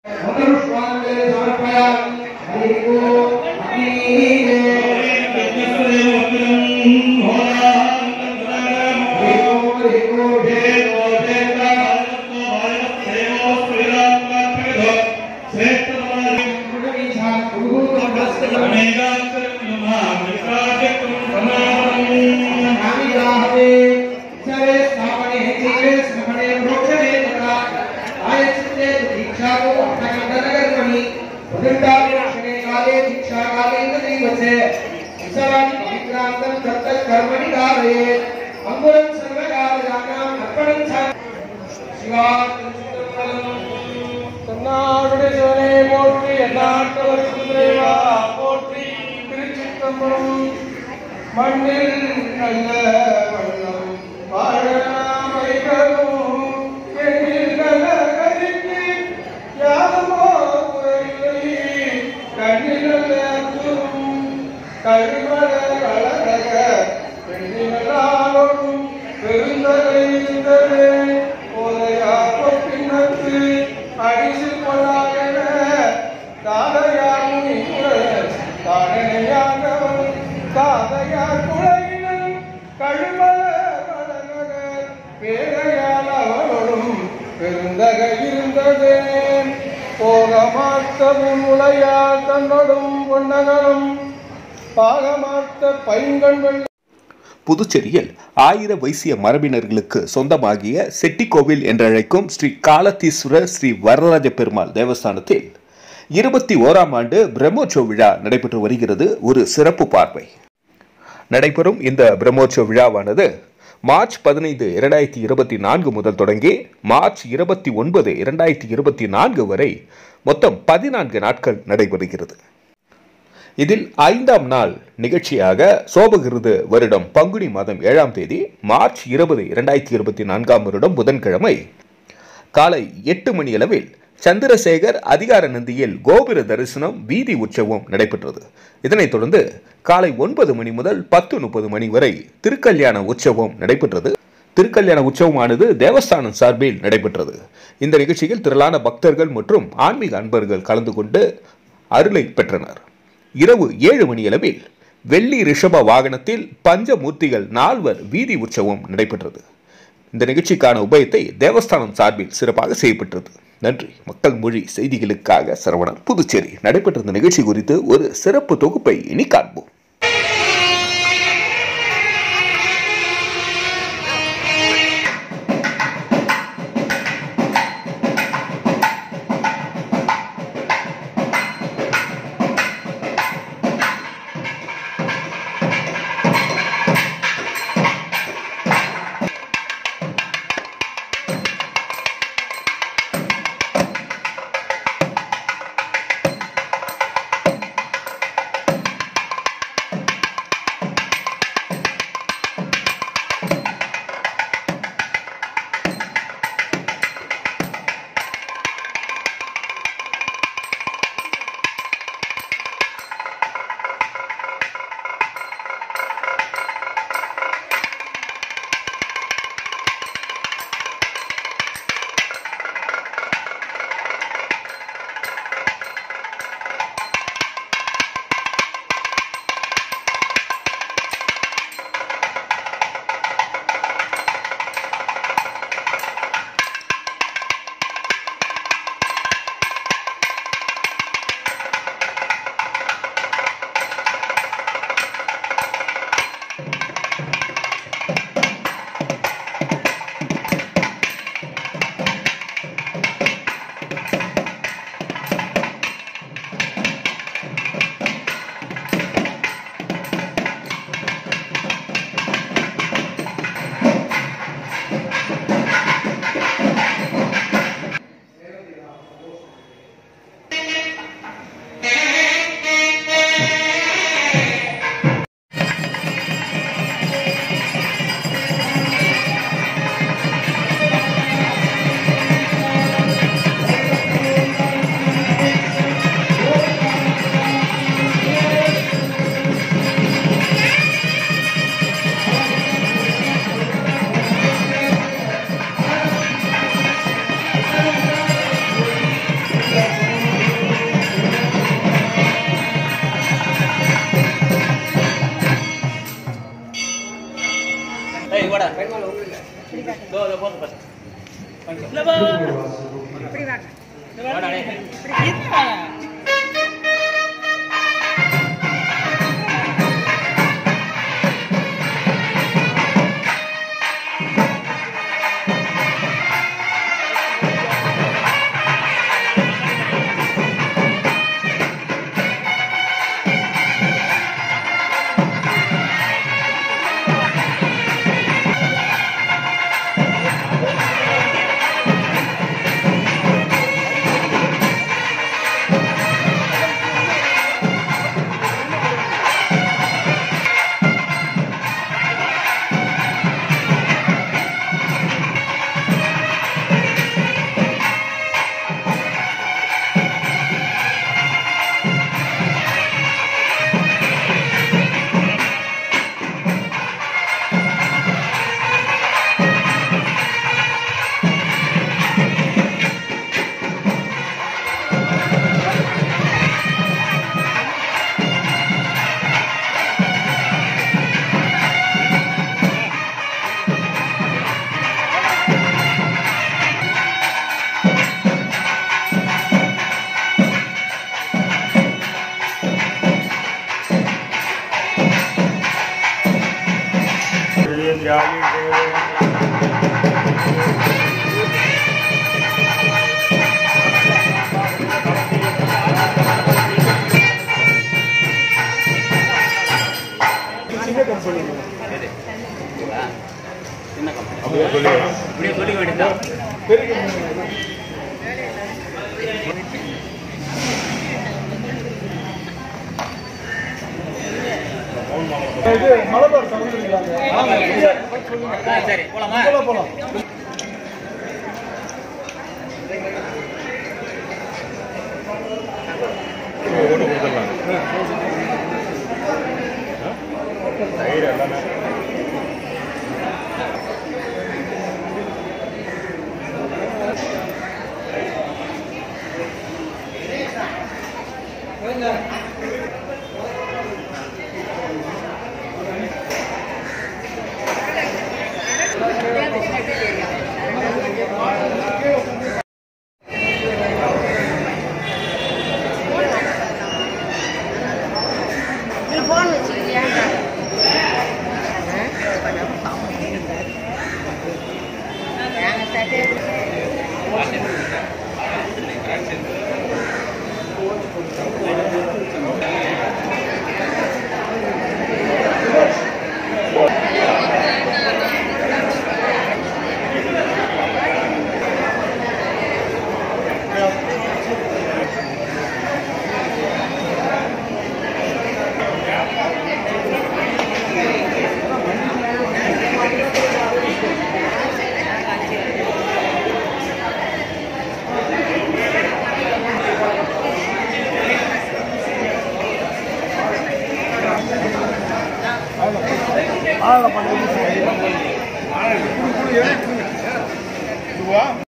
मधुष्वाङ्गे समर्पयामि हरि ओम् हरि ओम् हरि ओम् नामिदाहवे चरे स्थापने चीरे स्मरणे मोक्षणे तथा आयचित्ते दीक्षाको अर्थकर्मणि उदण्डाक्षणे काले दीक्षा काले दैवचे विसराणि पवित्रान्तं तत्तत् कर्मणि कारये अङ्गुरं सर्वकालजानाम् अर्पणं च தென்னாடுடைய போற்றி எந்நாட்டவர்க்கும் இறைவா போற்றி திருச்சிற்றம்பலம் மண்ணில் நல்ல வண்ணம் வாழலாம் வைகளும் எண்ணில் நல்ல கதிக்கு யாதமோ குறையில்லை கண்ணில் நல்ல அற்புதம் கழிமல அழக பெண்ணிலாலும் பெருந்தகை இருந்தது போதையா பொப்பினத்து அடிசு கொள்ளாயன தாதையார் தானையாகவன் தாதையார் குழையினன் கழுமல வளநகர் பேரையால் அவளும் பெருந்தகை இருந்ததே போகமாத்தவும் உளையார் தன்னொடும் பொன்னகரும் பாகமாத்த பைங்கண் வெள்ள புதுச்சேரியில் ஆயிர வைசிய மரபினர்களுக்கு சொந்தமாகிய செட்டிக்கோவில் என்றழைக்கும் ஸ்ரீ காலத்தீஸ்வரர் ஸ்ரீ வரதராஜ பெருமாள் தேவஸ்தானத்தில் இருபத்தி ஓராம் ஆண்டு பிரம்மோற்சவ விழா நடைபெற்று வருகிறது ஒரு சிறப்பு பார்வை நடைபெறும் இந்த பிரம்மோற்சவ விழாவானது மார்ச் பதினைந்து இரண்டாயிரத்தி இருபத்தி நான்கு முதல் தொடங்கி மார்ச் இருபத்தி ஒன்பது இரண்டாயிரத்தி இருபத்தி நான்கு வரை மொத்தம் பதினான்கு நாட்கள் நடைபெறுகிறது இதில் ஐந்தாம் நாள் நிகழ்ச்சியாக சோபகிருது வருடம் பங்குனி மாதம் ஏழாம் தேதி மார்ச் இருபது இரண்டாயிரத்தி இருபத்தி நான்காம் வருடம் புதன்கிழமை காலை எட்டு மணியளவில் சந்திரசேகர் அதிகார நந்தியில் கோபுர தரிசனம் வீதி உற்சவம் நடைபெற்றது இதனைத் தொடர்ந்து காலை ஒன்பது மணி முதல் பத்து முப்பது மணி வரை திருக்கல்யாண உற்சவம் நடைபெற்றது திருக்கல்யாண உற்சவமானது தேவஸ்தானம் சார்பில் நடைபெற்றது இந்த நிகழ்ச்சியில் திரளான பக்தர்கள் மற்றும் ஆன்மீக அன்பர்கள் கலந்து கொண்டு அருளை பெற்றனர் இரவு ஏழு மணியளவில் வெள்ளி ரிஷப வாகனத்தில் பஞ்சமூர்த்திகள் நால்வர் வீதி உற்சவம் நடைபெற்றது இந்த நிகழ்ச்சிக்கான உபயத்தை தேவஸ்தானம் சார்பில் சிறப்பாக செய்யப்பட்டது நன்றி மக்கள் மொழி செய்திகளுக்காக சரவணன் புதுச்சேரி நடைபெற்ற இந்த நிகழ்ச்சி குறித்து ஒரு சிறப்பு தொகுப்பை இனி காண்போம் இது மலபார் சமைக்கிறாங்க சரி போலாமா போலாம் போலாம் போன் வச்சுக்கிறியா ஆளை பண்ணி